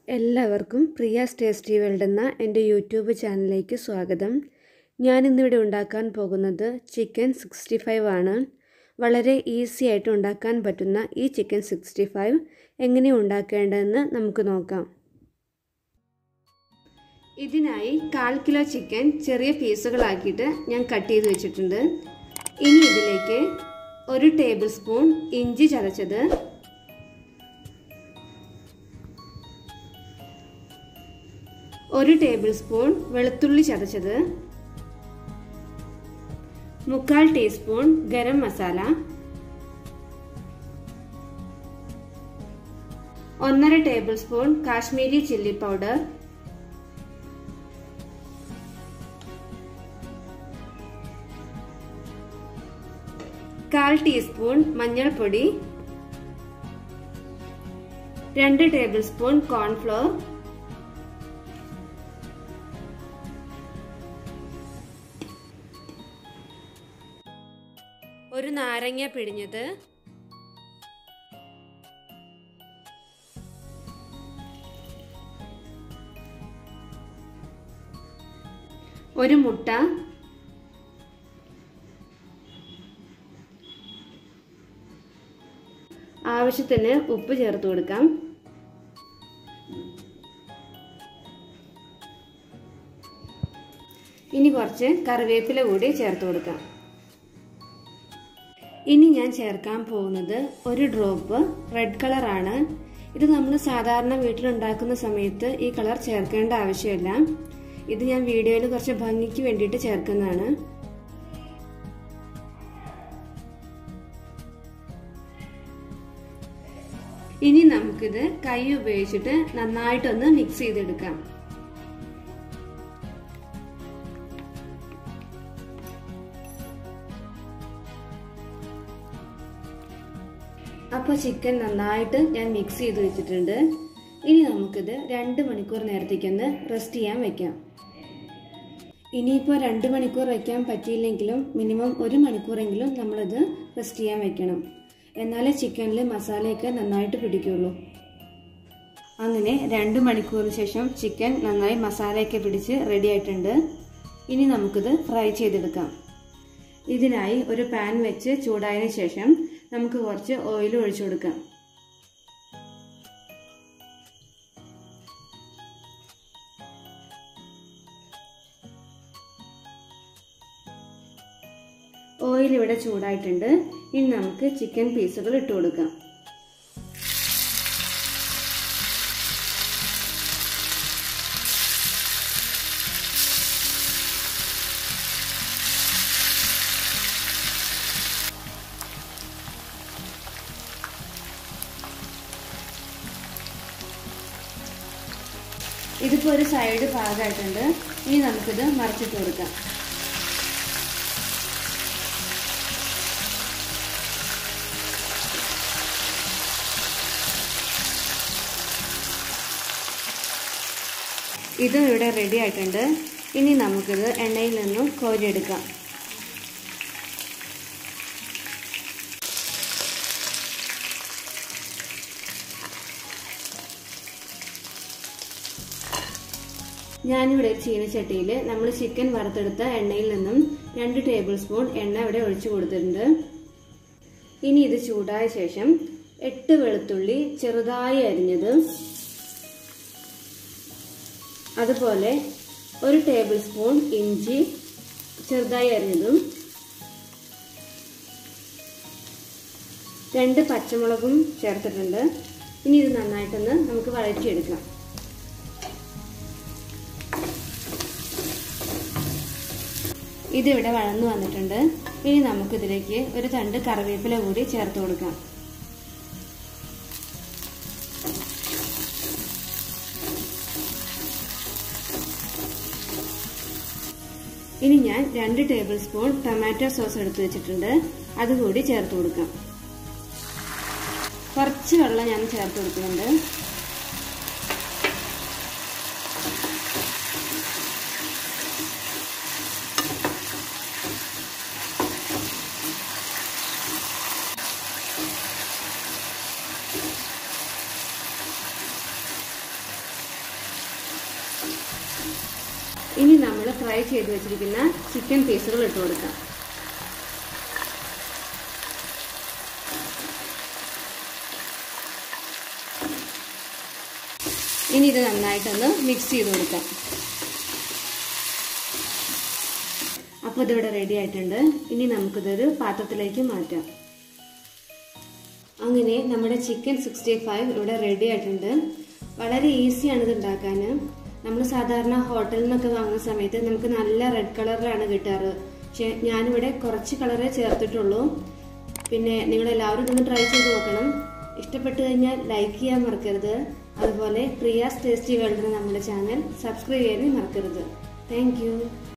എല്ലാവർക്കും Priya's tasty world എന്ന എൻ്റെ യൂട്യൂബ് ചാനലിലേക്ക് സ്വാഗതം ഞാനിന്നിവിടെ ഉണ്ടാക്കാൻ പോകുന്നത് ചിക്കൻ സിക്സ്റ്റി ഫൈവ് ആണ് വളരെ ഈസി ആയിട്ട് ഉണ്ടാക്കാൻ പറ്റുന്ന ഈ ചിക്കൻ സിക്സ്റ്റി ഫൈവ് എങ്ങനെ ഉണ്ടാക്കേണ്ടതെന്ന് നമുക്ക് നോക്കാം ഇതിനായി കാൽ കിലോ ചിക്കൻ ചെറിയ പീസുകളാക്കിയിട്ട് ഞാൻ കട്ട് ചെയ്ത് വെച്ചിട്ടുണ്ട് ഇനി ഇതിലേക്ക് ഒരു ടേബിൾ സ്പൂൺ ഇഞ്ചി ചതച്ചത് ഒരു ടേബിൾ സ്പൂൺ വെളുത്തുള്ളി ചതച്ചത് മുക്കാൽ ടീസ്പൂൺ ഗരം മസാല ഒന്നര tablespoon Kashmiri chilli powder കാൽ ടീസ്പൂൺ മഞ്ഞൾപ്പൊടി രണ്ട് ടേബിൾ സ്പൂൺ കോൺഫ്ലോർ ഒരു നാരങ്ങ പിഴിഞ്ഞത് ഒരു മുട്ട ആവശ്യത്തിന് ഉപ്പ് ചേർത്ത് കൊടുക്കാം ഇനി കുറച്ച് കറിവേപ്പില കൂടി ചേർത്ത് കൊടുക്കാം ഇനി ഞാൻ ചേർക്കാൻ പോകുന്നത് ഒരു ഡ്രോപ്പ് റെഡ് കളറാണ് ഇത് നമ്മൾ സാധാരണ വീട്ടിലുണ്ടാക്കുന്ന സമയത്ത് ഈ കളർ ചേർക്കേണ്ട ആവശ്യമില്ല ഇത് ഞാൻ വീഡിയോയിൽ കുറച്ച് ഭംഗിക്ക് വേണ്ടിയിട്ട് ചേർക്കുന്നതാണ് ഇനി നമുക്കിത് കൈ ഉപയോഗിച്ചിട്ട് നന്നായിട്ടൊന്ന് മിക്സ് ചെയ്തെടുക്കാം അപ്പോൾ ചിക്കൻ നന്നായിട്ട് ഞാൻ മിക്സ് ചെയ്ത് വെച്ചിട്ടുണ്ട് ഇനി നമുക്കിത് രണ്ട് മണിക്കൂർ നേരത്തേക്കൊന്ന് റെസ്റ്റ് ചെയ്യാൻ വെക്കാം ഇനിയിപ്പോൾ രണ്ട് മണിക്കൂർ വയ്ക്കാൻ പറ്റിയില്ലെങ്കിലും മിനിമം ഒരു മണിക്കൂറെങ്കിലും നമ്മളിത് റെസ്റ്റ് ചെയ്യാൻ വെക്കണം എന്നാലേ ചിക്കനിൽ മസാലയൊക്കെ നന്നായിട്ട് പിടിക്കുള്ളൂ അങ്ങനെ രണ്ട് മണിക്കൂറിന് ശേഷം ചിക്കൻ നന്നായി മസാലയൊക്കെ പിടിച്ച് റെഡി ആയിട്ടുണ്ട് ഇനി നമുക്കിത് ഫ്രൈ ചെയ്തെടുക്കാം ഇതിനായി ഒരു പാൻ വെച്ച് ചൂടായതിനു ശേഷം നമുക്ക് കുറച്ച് ഓയിൽ ഒഴിച്ചു കൊടുക്കാം ഓയിൽ ഇവിടെ ചൂടായിട്ടുണ്ട് ഇനി നമുക്ക് ചിക്കൻ പീസുകൾ ഇട്ട് കൊടുക്കാം ഇതിപ്പോൾ ഒരു സൈഡ് പാകമായിട്ടുണ്ട് ഇനി നമുക്കിത് മറിച്ചിട്ട് കൊടുക്കാം ഇത് ഇവിടെ റെഡി ആയിട്ടുണ്ട് ഇനി നമുക്കിത് എണ്ണയിൽ നിന്നും കോരിയെടുക്കാം ഞാനിവിടെ ചീനച്ചട്ടിയിൽ നമ്മൾ ചിക്കൻ വറുത്തെടുത്ത എണ്ണയിൽ നിന്നും രണ്ട് ടേബിൾ സ്പൂൺ എണ്ണ ഇവിടെ ഒഴിച്ചു കൊടുത്തിട്ടുണ്ട് ഇനി ഇത് ചൂടായ ശേഷം എട്ട് വെളുത്തുള്ളി ചെറുതായി അരിഞ്ഞത് അതുപോലെ ഒരു ടേബിൾ സ്പൂൺ ഇഞ്ചി ചെറുതായി അരിഞ്ഞതും രണ്ട് പച്ചമുളകും ചേർത്തിട്ടുണ്ട് ഇനി ഇത് നന്നായിട്ടൊന്ന് നമുക്ക് വഴറ്റിയെടുക്കാം ഇതിവിടെ വഴന്നു വന്നിട്ടുണ്ട് ഇനി നമുക്കിതിലേക്ക് ഒരു തണ്ട് കറിവേപ്പില കൂടി ചേർത്ത് കൊടുക്കാം ഇനി ഞാൻ രണ്ട് ടേബിൾ സ്പൂൺ ടൊമാറ്റോ സോസ് എടുത്തു വെച്ചിട്ടുണ്ട് അതുകൂടി ചേർത്ത് കൊടുക്കാം കുറച്ച് വെള്ളം ഞാൻ ചേർത്ത് കൊടുക്കുന്നുണ്ട് ഇനി നമ്മൾ ഫ്രൈ ചെയ്ത് വെച്ചിരിക്കുന്ന ചിക്കൻ പീസുകൾ ഇട്ട് കൊടുക്കാം ഇനി ഇത് നന്നായിട്ടൊന്ന് മിക്സ് ചെയ്ത് കൊടുക്കാം അപ്പോൾ ഇതിവിടെ റെഡി ആയിട്ടുണ്ട് ഇനി നമുക്കിതൊരു പാത്രത്തിലേക്ക് മാറ്റാം അങ്ങനെ നമ്മുടെ ചിക്കൻ സിക്സ്റ്റി ഫൈവ് ഇവിടെ റെഡി ആയിട്ടുണ്ട് വളരെ ഈസിയാണ് ഇത് ഉണ്ടാക്കാൻ നമ്മൾ സാധാരണ ഹോട്ടലിൽ നിന്നൊക്കെ വാങ്ങുന്ന സമയത്ത് നമുക്ക് നല്ല റെഡ് കളറിലാണ് കിട്ടാറ് പക്ഷെ ഞാനിവിടെ കുറച്ച് കളറേ ചേർത്തിട്ടുള്ളൂ പിന്നെ നിങ്ങൾ എല്ലാവരും ഇതൊന്ന് ട്രൈ ചെയ്ത് നോക്കണം ഇഷ്ടപ്പെട്ടു കഴിഞ്ഞാൽ ലൈക്ക് ചെയ്യാൻ മറക്കരുത് അതുപോലെ പ്രിയാസ് ടേസ്റ്റി വേൾഡിന് നമ്മുടെ ചാനൽ സബ്സ്ക്രൈബ് ചെയ്യാനും മറക്കരുത് താങ്ക്